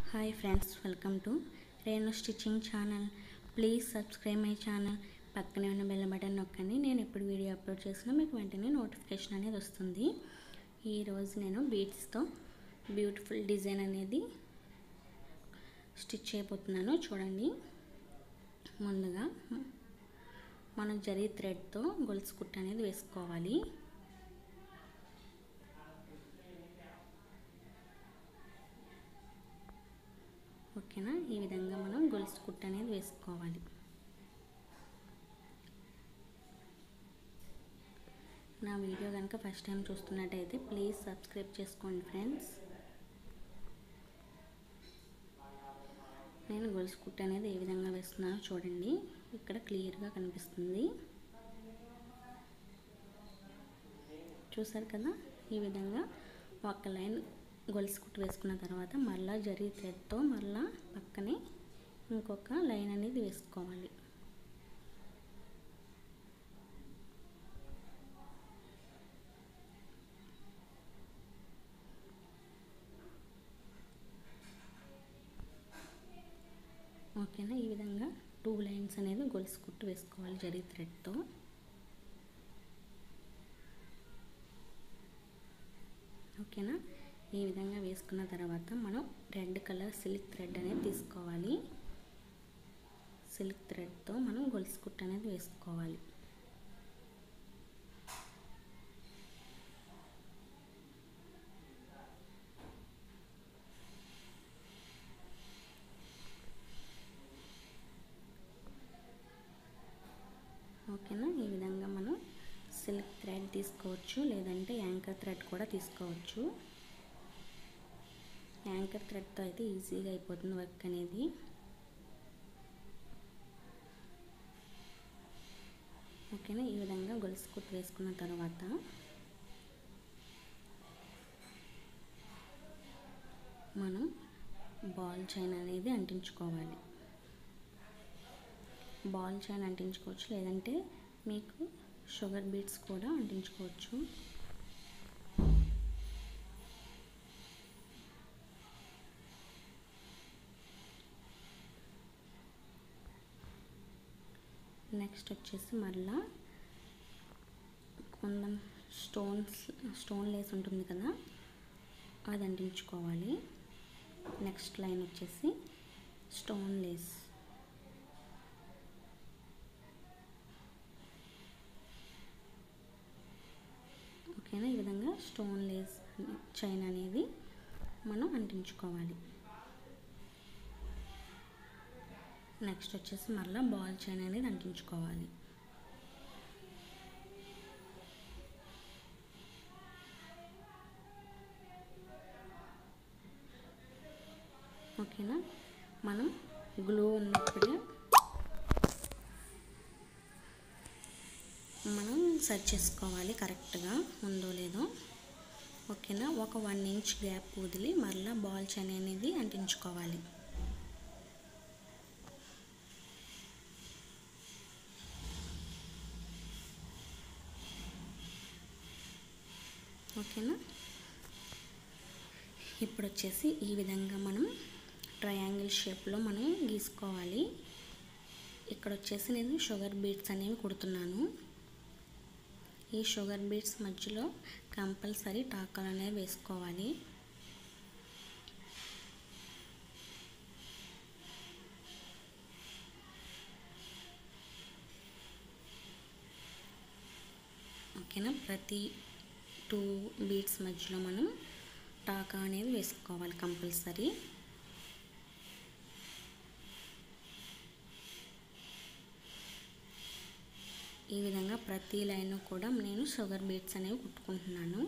hi friends welcome to Renu stitching channel please subscribe my channel పక్కనే ఉన్న bell button నొక్కండి నేను ఎప్పుడు వీడియో అప్లోడ్ చేసినా మీకు వెంటనే నోటిఫికేషన్ అనేది వస్తుంది ఈరోజు నేను బీట్స్తో బ్యూటిఫుల్ డిజైన్ అనేది స్టిచ్ అయిపోతున్నాను చూడండి ముందుగా మనం జరీ థ్రెడ్తో గొలుసు కుట్టు అనేది వేసుకోవాలి ఓకేనా ఈ విధంగా మనం గొలుసు కుట్టు అనేది వేసుకోవాలి నా వీడియో కనుక ఫస్ట్ టైం చూస్తున్నట్టయితే ప్లీజ్ సబ్స్క్రైబ్ చేసుకోండి ఫ్రెండ్స్ నేను గొలుసు కుట్టు అనేది ఏ విధంగా వేస్తున్నానో చూడండి ఇక్కడ క్లియర్గా కనిపిస్తుంది చూసారు కదా ఈ విధంగా ఒక లైన్ గొలుసు కుట్టు వేసుకున్న తర్వాత మళ్ళీ జరీ థ్రెడ్తో మళ్ళీ పక్కనే ఇంకొక లైన్ అనేది వేసుకోవాలి ఓకేనా ఈ విధంగా టూ లైన్స్ అనేది గొలుసు కుట్టు వేసుకోవాలి జరీ థ్రెడ్తో ఓకేనా ఈ విధంగా వేసుకున్న తర్వాత మనం రెడ్ కలర్ సిల్క్ థ్రెడ్ అనేది తీసుకోవాలి సిల్క్ థ్రెడ్తో మనం గొలుసు కుట్టు అనేది వేసుకోవాలి ఓకేనా ఈ విధంగా మనం సిల్క్ థ్రెడ్ తీసుకోవచ్చు లేదంటే యాంకర్ థ్రెడ్ కూడా తీసుకోవచ్చు యాంకర్ థ్రెడ్తో అయితే ఈజీగా అయిపోతుంది వర్క్ అనేది ఓకేనా ఈ విధంగా గొలుసు కుట్టు వేసుకున్న తర్వాత మనం బాల్ చైన్ అనేది అంటించుకోవాలి బాల్ చైన్ అంటించుకోవచ్చు లేదంటే మీకు షుగర్ బీట్స్ కూడా అంటించుకోవచ్చు నెక్స్ట్ వచ్చేసి మళ్ళా కొందం స్టోన్స్ స్టోన్ లేస్ ఉంటుంది కదా అది అంటించుకోవాలి నెక్స్ట్ లైన్ వచ్చేసి స్టోన్ లేస్ ఓకేనా ఈ విధంగా స్టోన్ లేస్ చైన్ అనేది మనం అంటించుకోవాలి నెక్స్ట్ వచ్చేసి మళ్ళీ బాల్ చైన్ అనేది అంటించుకోవాలి ఓకేనా మనం గ్లూ ఉన్నప్పుడే మనం సెర్చ్ చేసుకోవాలి కరెక్ట్గా ఉందో లేదో ఓకేనా ఒక వన్ ఇంచ్ గ్యాప్ వదిలి మళ్ళీ బాల్ చైన్ అనేది అంటించుకోవాలి ఓకేనా ఇప్పుడు వచ్చేసి ఈ విధంగా మనం ట్రయాంగిల్ షేప్లో మనం గీసుకోవాలి ఇక్కడ వచ్చేసి నేను షుగర్ బీట్స్ అనేవి కుడుతున్నాను ఈ షుగర్ బీట్స్ మధ్యలో కంపల్సరీ టాకాలు అనేవి వేసుకోవాలి ఓకేనా ప్రతి టూ బీట్స్ మధ్యలో మనం టాకా అనేది వేసుకోవాలి కంపల్సరీ ఈ విధంగా ప్రతి లైన్ కూడా నేను షుగర్ బీట్స్ అనేవి కుట్టుకుంటున్నాను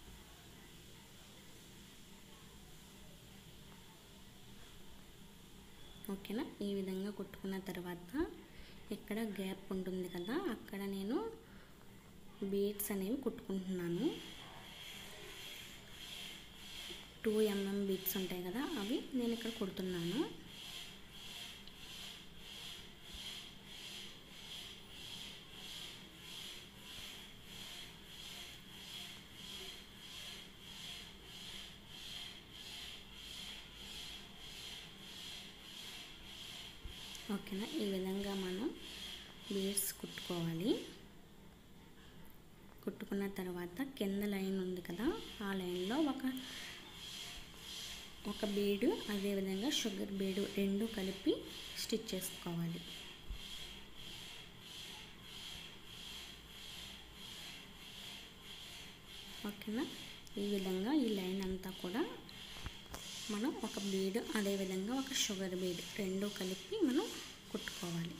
ఓకేనా ఈ విధంగా కుట్టుకున్న తర్వాత ఇక్కడ గ్యాప్ ఉంటుంది కదా అక్కడ నేను బీట్స్ అనేవి కుట్టుకుంటున్నాను టూ ఎంఎం బీట్స్ ఉంటాయి కదా అవి నేను ఇక్కడ కుడుతున్నాను ఓకేనా ఈ విధంగా మనం బీడ్స్ కుట్టుకోవాలి కుట్టుకున్న తర్వాత కింద లైన్ ఉంది కదా ఆ లైన్లో ఒక ఒక బీడు అదేవిధంగా షుగర్ బీడు రెండు కలిపి స్టిచ్ చేసుకోవాలి ఓకేనా ఈ విధంగా ఈ లైన్ అంతా కూడా మనం ఒక బీడు అదేవిధంగా ఒక షుగర్ బీడ్ రెండు కలిపి మనం కుట్టుకోవాలి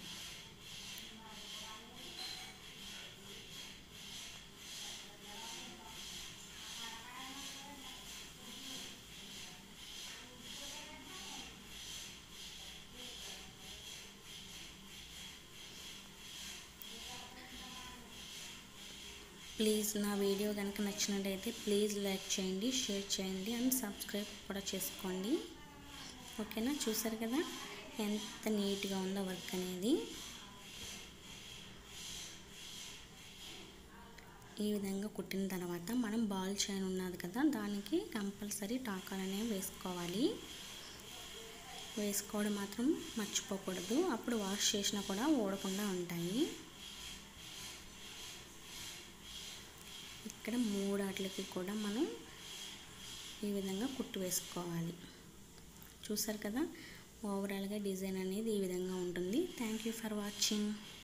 ప్లీజ్ నా వీడియో కనుక నచ్చినట్టయితే ప్లీజ్ లైక్ చేయండి షేర్ చేయండి అండ్ సబ్స్క్రైబ్ కూడా చేసుకోండి ఓకేనా చూసారు కదా ఎంత నీట్గా ఉందో వర్క్ అనేది ఈ విధంగా కుట్టిన తర్వాత మనం బాల్ చైన్ ఉన్నది కదా దానికి కంపల్సరీ టాకాలు అనేవి వేసుకోవాలి వేసుకోవడం మాత్రం మర్చిపోకూడదు అప్పుడు వాష్ చేసినా కూడా ఊడకుండా ఉంటాయి ఇక్కడ మూడాట్లకి కూడా మనం ఈ విధంగా కుట్టు వేసుకోవాలి చూసారు కదా ఓవరాల్గా డిజైన్ అనేది ఈ విధంగా ఉంటుంది థ్యాంక్ యూ ఫర్ వాచింగ్